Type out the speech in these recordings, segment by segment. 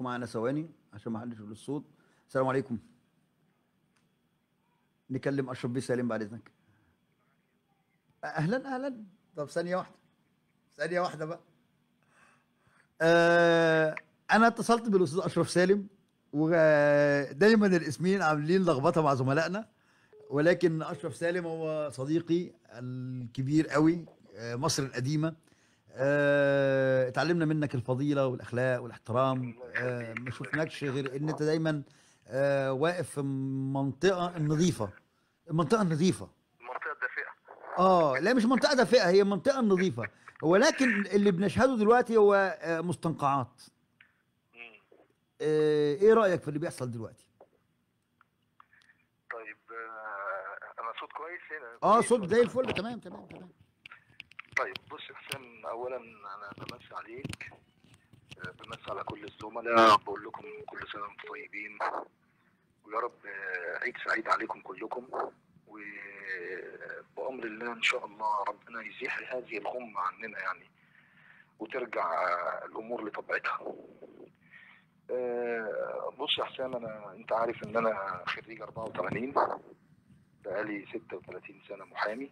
خليكم معانا ثواني عشان ما حدش يقول الصوت السلام عليكم نكلم اشرف بيه سالم بعد اذنك اهلا اهلا طب ثانيه واحده ثانيه واحده بقى آه انا اتصلت بالاستاذ اشرف سالم ودايما الاسمين عاملين لخبطه مع زملائنا ولكن اشرف سالم هو صديقي الكبير قوي آه، مصر القديمه آه، اتعلمنا منك الفضيله والاخلاق والاحترام آه، ما شفناكش غير ان انت دايما آه، واقف في المنطقه النظيفه المنطقه النظيفه المنطقه الدافئه اه لا مش منطقه دافئه هي منطقه نظيفه ولكن اللي بنشهده دلوقتي هو آه، مستنقعات مم. آه، ايه رايك في اللي بيحصل دلوقتي طيب آه، انا صوت كويس هنا اه كويس صوت ولا- زي الفل تمام تمام تمام طيب بص يا حسام اولا انا بمسي عليك آه، بمسي على كل الزملاء بقول لكم كل سنه وانتم طيبين ويا رب آه، عيد سعيد عليكم كلكم وبأمر الله إن شاء الله ربنا يزيح هذه الغمة عننا يعني وترجع آه، الأمور لطبيعتها. آه، بص يا حسام أنا أنت عارف إن أنا خريج 84 بقالي 36 سنة محامي.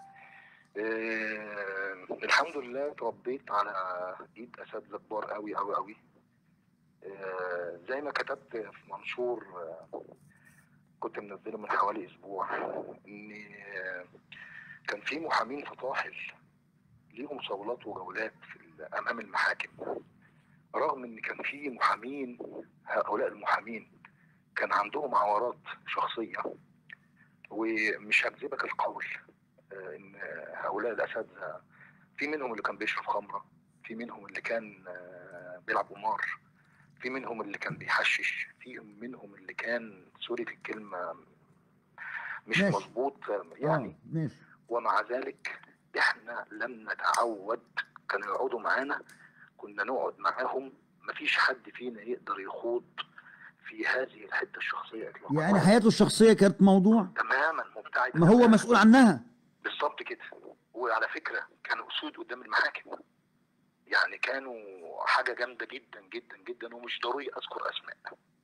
آه، الحمد لله اتربيت على ايد اساتذه كبار قوي قوي قوي آه، زي ما كتبت في منشور آه، كنت منزله من حوالي اسبوع ان آه، كان في محامين فطاحل ليهم صولات وجولات في ال- امام المحاكم رغم ان كان في محامين هؤلاء المحامين كان عندهم عورات شخصيه ومش هكذبك القول آه، ان هؤلاء الاساتذه في منهم اللي كان بيشرب خمره في منهم اللي كان آه، بيلعب قمار في منهم اللي كان بيحشش في منهم اللي كان سوري في الكلمه مش ماشي. مظبوط آه، يعني اه ماشي ومع ذلك احنا لم نتعود كانوا يقعدوا معانا كنا نقعد معاهم مفيش حد فينا يقدر يخوض في هذه الحته الشخصيه اطلاقا يعني حياته الشخصيه كانت موضوع تماما مبتعد ما هو تماماً. مسؤول عنها بالظبط كده وعلى فكره كانوا اسود قدام المحاكم يعني كانوا حاجه جامده جدا جدا جدا ومش ضروري اذكر اسماء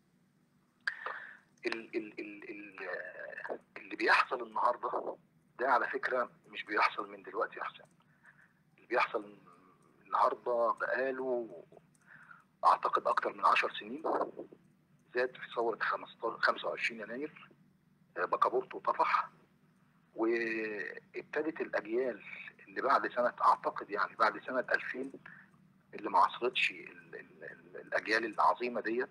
ال ال ال ال اللي بيحصل النهارده ده على فكره مش بيحصل من دلوقتي يا حسام اللي بيحصل النهارده بقاله اعتقد اكتر من عشر سنين زاد في ثوره 15 25 يناير آه، بكابورت وطفح وابتدت الاجيال اللي بعد سنه اعتقد يعني بعد سنه 2000 اللي ما عصرتش ال- ال- ال- الاجيال العظيمه ديت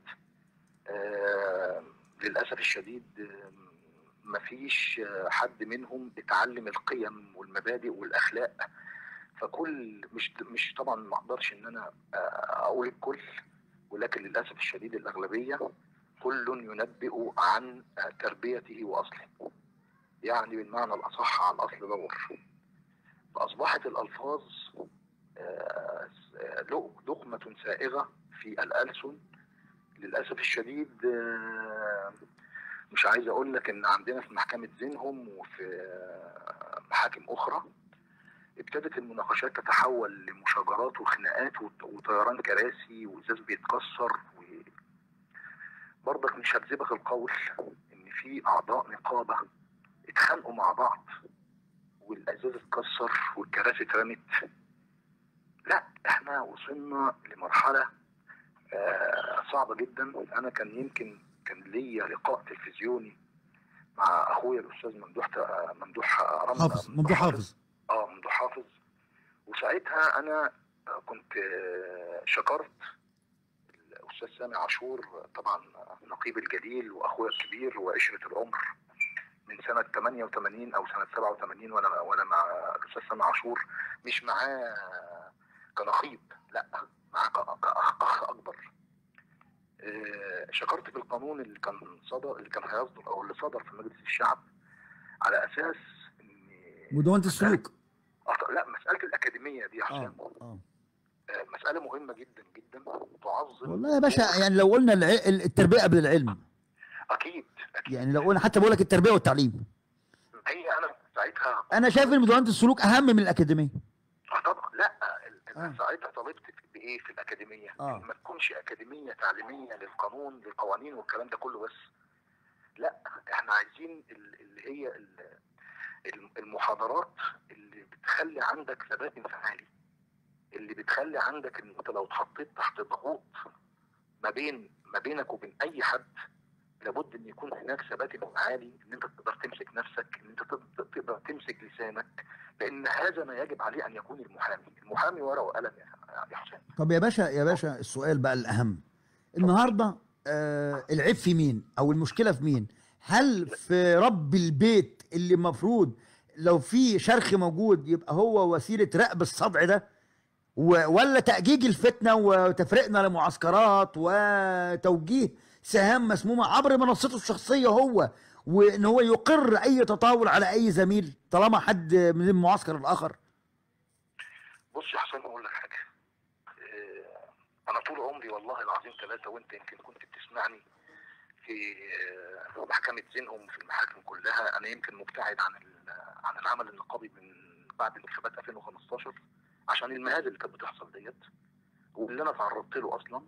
آه، للاسف الشديد آه، مفيش آه، حد منهم اتعلم القيم والمبادئ والاخلاق فكل مش مش طبعا ما اقدرش ان انا آه، اقول الكل ولكن للاسف الشديد الاغلبيه كل ينبئ عن آه، تربيته واصله يعني بالمعنى الأصح على الأصل دور فأصبحت الألفاظ آه، آه، لق- لقمة سائغة في الألسن للأسف الشديد آه، مش عايز أقول لك إن عندنا في محكمة زينهم وفي آه، محاكم أخرى ابتدت المناقشات تتحول لمشاجرات وخناقات وط- وطيران كراسي وإزاز بيتكسر و... برضك مش هكذبك القول إن في أعضاء نقابة اتخانقوا مع بعض والازاز اتكسر والكراسي اترمت لا احنا وصلنا لمرحله آه صعبه جدا انا كان يمكن كان ليا لقاء تلفزيوني مع اخويا الاستاذ ممدوح آه، ممدوح آه، رمزي حافظ ممدوح حافظ اه ممدوح حافظ وساعتها انا آه، كنت آه، شكرت الاستاذ سامي عاشور طبعا نقيب الجليل واخويا الكبير وعشره العمر من سنه 88 او سنه 87 وانا وانا مع الاستاذ سامي عاشور مش معاه كنقيب لا معاه ك- كاخ اخ اكبر آه، شكرت في القانون اللي كان صدر اللي كان هيصدر او اللي صدر في مجلس الشعب على اساس ان مدونة السلوك أص- لا مساله الاكاديميه دي يا اه حسام اه آه، مساله مهمه جدا جدا تعظم والله يا باشا يعني لو قلنا الع- التربيه قبل العلم اكيد اكيد يعني لو قلنا حتى بقول لك التربيه والتعليم هي انا ساعتها انا شايف ان مدونة السلوك اهم من الاكاديميه آه طبعا لا ال- آه. انا ساعتها طالبت بايه؟ ايه في الاكاديميه آه. ما تكونش اكاديميه تعليميه للقانون للقوانين والكلام ده كله بس لا احنا عايزين ال- اللي هي ال- الم- المحاضرات اللي بتخلي عندك ثبات انفعالي اللي بتخلي عندك ان انت لو اتحطيت تحت ضغوط ما بين ما بينك وبين اي حد لابد ان يكون هناك ثبات انفعالي ان انت تقدر تمسك نفسك ان انت تقدر- تقدر تمسك لسانك لان هذا ما يجب عليه ان يكون المحامي المحامي ورقه وقلم يا يا حسام طب يا باشا يا باشا السؤال بقى الاهم النهارده آه العيب في مين او المشكله في مين هل في رب البيت اللي المفروض لو في شرخ موجود يبقى هو وسيله رأب الصدع ده و- ولا تأجيج الفتنه وتفريقنا لمعسكرات وتوجيه سهام مسمومه عبر منصته الشخصيه هو وان هو يقر اي تطاول على اي زميل طالما حد من المعسكر الاخر بص يا حسام اقول لك حاجه آه، انا طول عمري والله العظيم ثلاثه وانت يمكن كنت بتسمعني في آه، محكمه زنقم في المحاكم كلها انا يمكن مبتعد عن ال- عن العمل النقابي من بعد انتخابات 2015 عشان المهازل اللي كانت بتحصل ديت واللي انا تعرضت له اصلا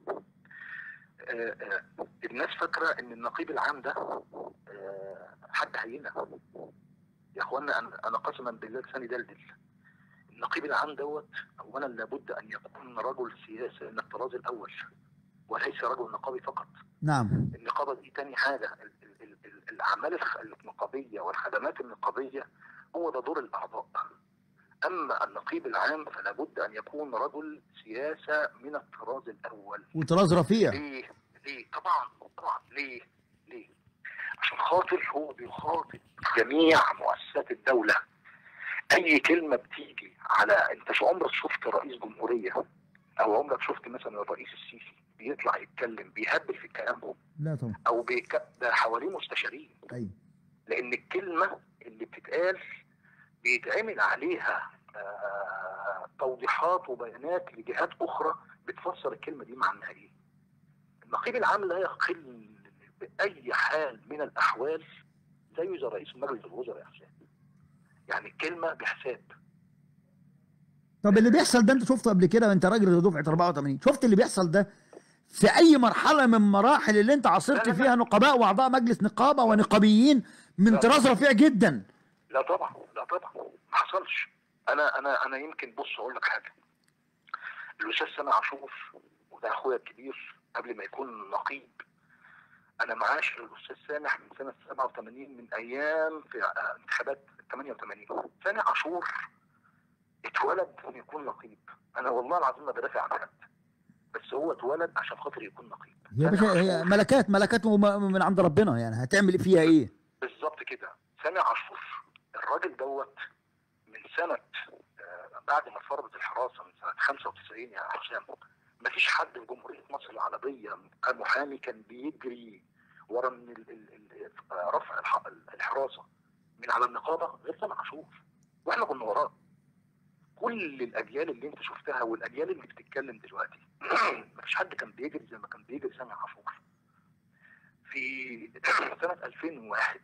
آه، آه، الناس فاكره ان النقيب العام ده آه، حد هينه يا اخوانا انا انا قسما بالله لساني دلدل النقيب العام دوت اولا لابد ان يكون رجل سياسي من الطراز الاول وليس رجل نقابي فقط نعم النقابه دي تاني حاجه ال- ال- ال- ال- الاعمال الخ- النقابيه والخدمات النقابيه هو ده دور الاعضاء اما النقيب العام فلا بد ان يكون رجل سياسه من الطراز الاول وطراز رفيع ليه؟ ليه؟ طبعا طبعا ليه؟ ليه؟ عشان خاطر هو بيخاطب جميع مؤسسات الدولة أي كلمة بتيجي على أنت شو عمرك شفت رئيس جمهورية أو عمرك شفت مثلا الرئيس السيسي بيطلع يتكلم بيهبل في كلامه لا طبعا أو بيك... ده حواليه مستشارين ايوه لأن الكلمة اللي بتتقال بيتعمل عليها آه توضيحات وبيانات لجهات أخرى بتفسر الكلمة دي معناها إيه النقيب العام لا يقل بأي حال من الأحوال زيه زي رئيس مجلس الوزراء يا حسين يعني الكلمة بحساب طب اللي بيحصل ده انت شفته قبل كده وانت راجل دفعه 84 شفت اللي بيحصل ده في اي مرحله من مراحل اللي انت عاصرت لا، لا. فيها نقباء واعضاء مجلس نقابه ونقابيين من لا. طراز رفيع جدا لا طبعا لا طبعا ما حصلش انا انا انا يمكن بص اقول لك حاجه الاستاذ سامع عاشور وده اخويا الكبير قبل ما يكون نقيب انا معاشر الاستاذ سامح من سنه 87 من ايام في آه، انتخابات 88 سامح عاشور اتولد انه يكون نقيب انا والله العظيم ما بدافع عن حد بس هو اتولد عشان خاطر يكون نقيب يا باشا سامح هي عاشور ملكات ملكات وم- من عند ربنا يعني هتعمل فيها ايه بالظبط كده سامع عاشور الراجل دوت من سنة آه، بعد ما اتفرضت الحراسة من سنة 95 يا حسام مفيش حد في جمهورية مصر العربية كمحامي كان بيجري ورا من ال ال ال آه، رفع الح- الحراسة من على النقابة غير سامع عاشور واحنا كنا وراه كل الاجيال اللي انت شفتها والاجيال اللي بتتكلم دلوقتي مفيش حد كان بيجري زي ما كان بيجري سامع عاشور في سنة 2001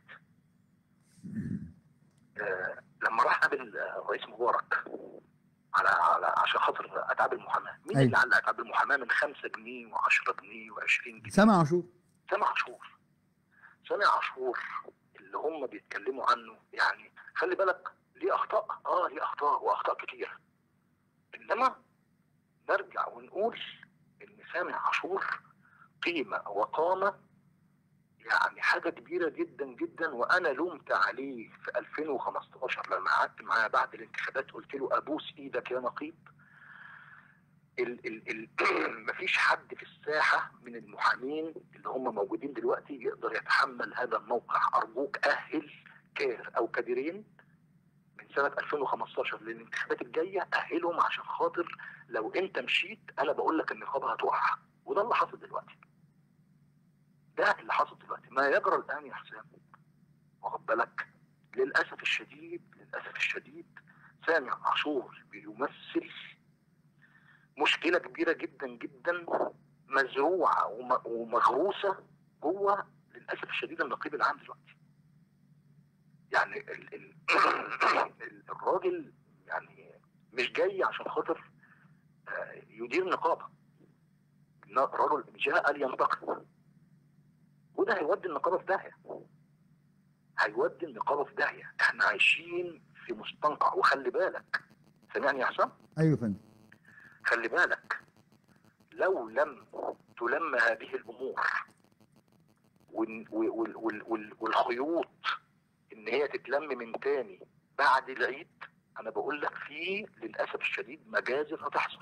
آه، لما راح قابل آه، الرئيس مبارك على على عشان خاطر اتعاب المحاماه، مين أيوة. اللي علق اتعاب المحاماه من 5 جنيه و10 جنيه و20 جنيه؟ سامع عاشور سامع عاشور سامع عاشور اللي هم بيتكلموا عنه يعني خلي بالك ليه اخطاء اه ليه اخطاء واخطاء كتيره انما نرجع ونقول ان سامع عاشور قيمه وقامه يعني حاجه كبيره جدا جدا وانا لومت عليه في 2015 لما قعدت معاه بعد الانتخابات قلت له ابوس ايدك يا نقيب ال ال ال مفيش حد في الساحه من المحامين اللي هم موجودين دلوقتي يقدر يتحمل هذا الموقع ارجوك اهل كار او كادرين من سنه 2015 للانتخابات الجايه اهلهم عشان خاطر لو انت مشيت انا بقول لك النقابه هتقع وده اللي حصل دلوقتي ده اللي حصل دلوقتي ما يجرى الان يا حسام واخد بالك للاسف الشديد للاسف الشديد سامع عاشور بيمثل مشكله كبيره جدا جدا مزروعه وم- ومغروسه جوه للاسف الشديد النقيب العام دلوقتي يعني ال ال ال- الراجل يعني مش جاي عشان خاطر آه، يدير نقابه ن- رجل جاء لينتقم وده هيودي النقابه في داهيه هيودي النقابه في داهيه احنا عايشين في مستنقع وخلي بالك سامعني يا حسام ايوه يا فندم خلي بالك لو لم تلم هذه الامور وال- وال- وال- وال- والخيوط ان هي تتلم من تاني بعد العيد انا بقول لك في للاسف الشديد مجازر هتحصل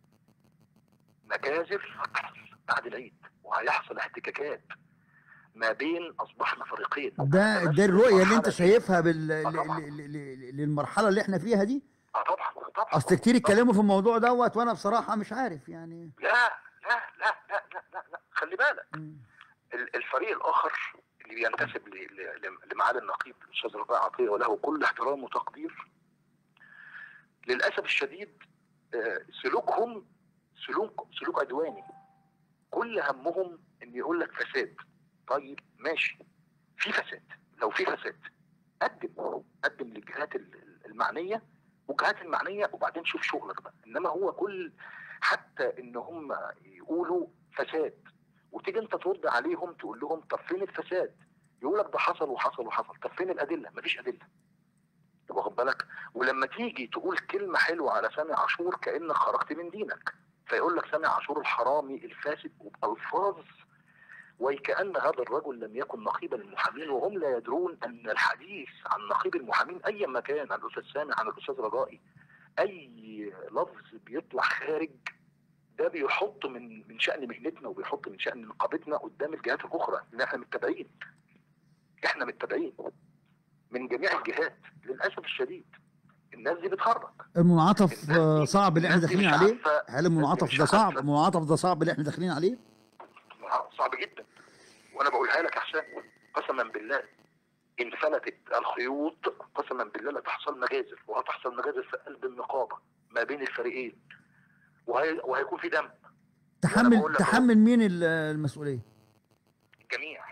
مجازر هتحصل بعد العيد وهيحصل احتكاكات ما بين اصبحنا فريقين ده بس ده الرؤيه اللي انت المرحلة دي- شايفها بال... آه ل- طبعاً. ل- ل- ل- للمرحله اللي احنا فيها دي اه طبعا طبعا اصل كتير طبعاً. اتكلموا في الموضوع دوت وانا بصراحه مش عارف يعني لا لا لا لا لا لا, لا. خلي بالك مم. ال- الفريق الاخر اللي بينتسب ل- ل- لمعالي النقيب الاستاذ رفاعي عطيه وله كل احترام وتقدير للاسف الشديد آه، سلوكهم سلوك سلوك عدواني كل همهم ان يقول لك فساد طيب ماشي في فساد لو في فساد قدم قدم للجهات ال- ال- المعنيه والجهات المعنيه وبعدين شوف شغلك بقى انما هو كل حتى ان هم يقولوا فساد وتيجي انت ترد عليهم تقول لهم طب فين الفساد؟ يقول لك ده حصل وحصل وحصل، طب فين الادله؟ مفيش ادله. طب واخد بالك؟ ولما تيجي تقول كلمه حلوه على سامي عاشور كانك خرجت من دينك، فيقول لك سامي عاشور الحرامي الفاسد وبالفاظ وكأن هذا الرجل لم يكن نقيبا للمحامين وهم لا يدرون ان الحديث عن نقيب المحامين ايا ما كان عن الاستاذ سامي عن الاستاذ رجائي اي لفظ بيطلع خارج ده بيحط من من شأن مهنتنا وبيحط من شأن نقابتنا قدام الجهات الأخرى إن إحنا متابعين. إحنا متابعين من جميع الجهات للأسف الشديد الناس دي بتهرج. المنعطف آه، صعب اللي احنا الناس دي داخلين مش عليه عارفة- هل المنعطف مش ده صعب عارفة. المنعطف ده صعب اللي احنا داخلين عليه صعب جدا. وأنا بقولها لك يا حسام قسما بالله إن فلتت الخيوط قسما بالله لا تحصل مجازر وهتحصل مجازر في قلب النقابة ما بين الفريقين. وهي... وهيكون في دم تحمل بقول لك أهو. تحمل مين ال- المسؤوليه الجميع.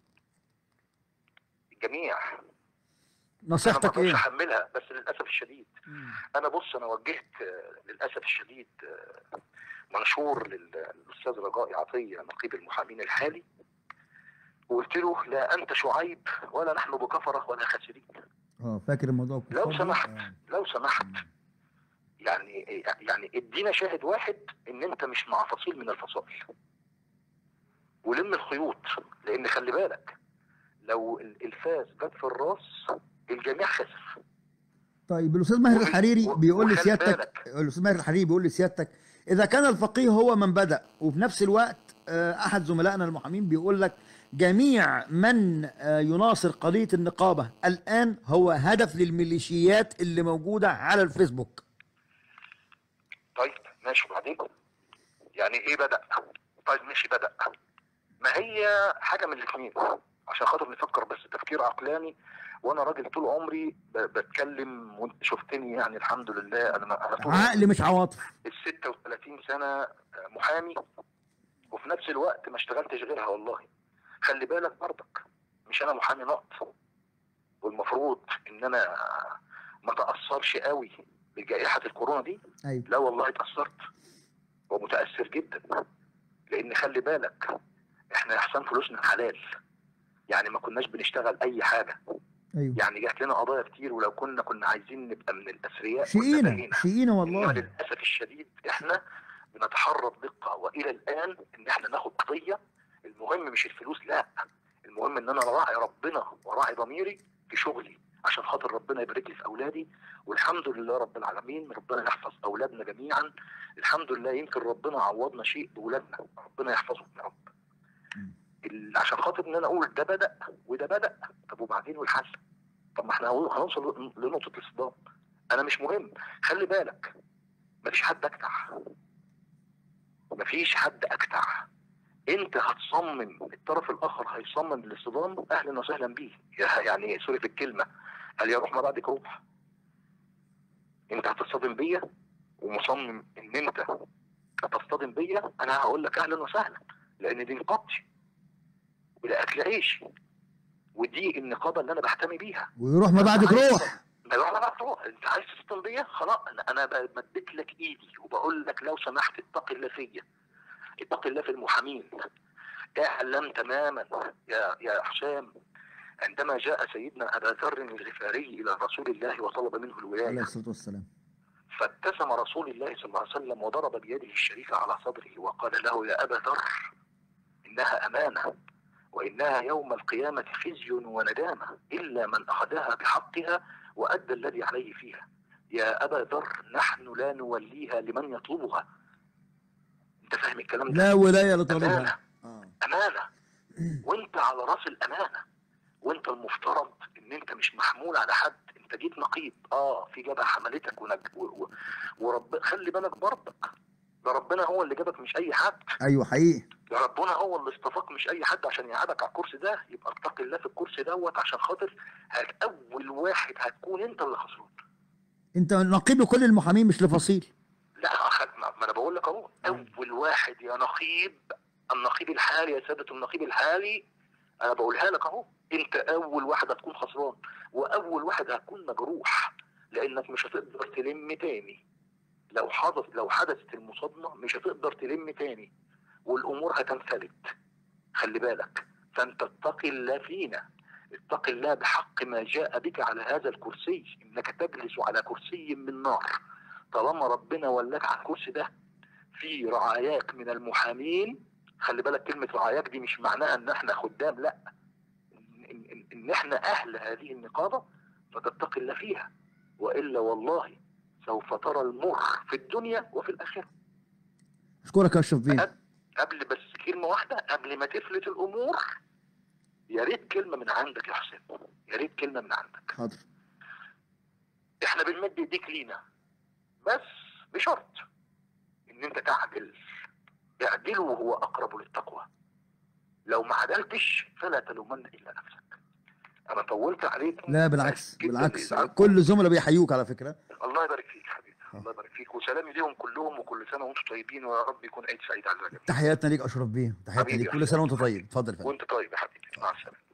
الجميع انا نصيحتك ما اقدرش ايه احملها بس للاسف الشديد مم. انا بص انا وجهت آه، للاسف الشديد آه، منشور لل- للاستاذ رجاء عطيه نقيب المحامين الحالي وقلت له لا انت شعيب ولا نحن بكفره ولا خاسرين اه فاكر الموضوع لو الكفار ده؟ سمحت آه. لو سمحت مم. يعني يعني ادينا شاهد واحد ان انت مش مع فصيل من الفصائل ولم الخيوط لان خلي بالك لو ال- الفاس جت في الراس الجميع خسر طيب الاستاذ ماهر وفي- الحريري و- بيقول وخلي لسيادتك بالك. الاستاذ ماهر الحريري بيقول لسيادتك اذا كان الفقيه هو من بدا وفي نفس الوقت آه، احد زملائنا المحامين بيقول لك جميع من آه، يناصر قضيه النقابه الان هو هدف للميليشيات اللي موجوده على الفيسبوك طيب ماشي وبعدين يعني ايه بدأ طيب ماشي بدأ ما هي حاجة من الاثنين عشان خاطر نفكر بس تفكير عقلاني وانا راجل طول عمري ب- بتكلم وانت شفتني يعني الحمد لله انا انا طول عقل مش عواطف ال 36 سنة محامي وفي نفس الوقت ما اشتغلتش غيرها والله خلي بالك برضك مش انا محامي نقط والمفروض ان انا ما تأثرش قوي بجائحة الكورونا دي ايوه لا والله اتأثرت ومتأثر جدا لأن خلي بالك احنا احسن فلوسنا حلال يعني ما كناش بنشتغل أي حاجة ايوه يعني جات لنا قضايا كتير ولو كنا كنا عايزين نبقى من الأثرياء كنا شقينا بقينا. شقينا إنما والله للأسف الشديد احنا بنتحرى بدقة وإلى الآن إن احنا ناخد قضية المهم مش الفلوس لا المهم إن أنا راعي ربنا وراعي ضميري في شغلي عشان خاطر ربنا يبارك لي في أولادي والحمد لله رب العالمين ربنا يحفظ أولادنا جميعا الحمد لله يمكن ربنا عوضنا شيء بأولادنا ربنا يحفظهم يا رب مم. ال- عشان خاطر إن أنا أقول ده بدأ وده بدأ طب وبعدين والحل طب ما احنا هنوصل لنقطة الصدام أنا مش مهم خلي بالك مفيش حد اجدع مفيش حد اجدع انت هتصمم الطرف الاخر هيصمم للاصطدام اهلا وسهلا بيه يعني سوري في الكلمه هل يروح ما بعدك روح انت هتصطدم بيا ومصمم ان انت هتصطدم بيا انا هقول لك اهلا وسهلا لان دي نقابتي وده اكل عيشي ودي النقابه اللي انا بحتمي بيها ويروح ما بعدك روح ايوه على بعض انت عايز تسطن بيا خلاص انا انا ب- مديت لك ايدي وبقول لك لو سمحت اتق الله فيا اتق الله في المحامين اعلم تماما يا يا حسام عندما جاء سيدنا ابا ذر الغفاري الى رسول الله وطلب منه عليه الولايه الصلاه والسلام فابتسم رسول الله صلى الله عليه وسلم وضرب بيده الشريفه على صدره وقال له يا ابا ذر انها امانه وانها يوم القيامه خزي وندامه الا من اخذها بحقها وادى الذي عليه فيها يا ابا ذر نحن لا نوليها لمن يطلبها انت فاهم الكلام ده لا ولايه امانه لطالبها اه امانه وانت على راس الامانه وانت المفترض ان انت مش محمول على حد انت جيت نقيب اه في جبهه حملتك ونج... و... و... ورب خلي بالك برضك ده ربنا هو اللي جابك مش اي حد ايوه حقيقي ده ربنا هو اللي اصطفاك مش اي حد عشان يقعدك على الكرسي ده يبقى اتق الله في الكرسي دوت عشان خاطر هت اول واحد هتكون انت اللي خسران انت نقيب لكل المحامين مش لفصيل لا أخد ما ما انا بقول لك اهو اول واحد يا نقيب النقيب الحالي يا ساده النقيب الحالي انا بقولها لك اهو انت اول واحد هتكون خسران واول واحد هتكون مجروح لانك مش هتقدر تلم تاني لو حدث لو حدثت المصادمه مش هتقدر تلم تاني والامور هتنفلت خلي بالك فانت اتق الله فينا اتق الله بحق ما جاء بك على هذا الكرسي انك تجلس على كرسي من نار طالما ربنا ولاك على الكرسي ده في رعاياك من المحامين خلي بالك كلمة رعاياك دي مش معناها ان احنا خدام لا ان, إن, إن احنا اهل هذه النقابة فتتقي الله فيها والا والله سوف ترى المر في الدنيا وفي الاخرة اشكرك يا اشرف بيه قبل بس كلمة واحدة قبل ما تفلت الامور يا ريت كلمة من عندك يا حسين يا ريت كلمة من عندك حاضر احنا بنمد ايديك لينا بس بشرط ان انت تعدل اعدل وهو اقرب للتقوى لو ما عدلتش فلا تلومن الا نفسك انا طولت عليك لا بالعكس جداً بالعكس لإزعاجكم. كل الزملاء بيحيوك على فكره الله يبارك فيك حبيبي الله يبارك فيك وسلامي ليهم كلهم وكل سنه وانتم طيبين ويا رب يكون عيد سعيد على الجميع تحياتنا ليك اشرف بيه تحياتنا حبيبي ليك يا كل سنه وانت حبيبي. طيب اتفضل يا فندم وانت طيب يا حبيبي مع السلامه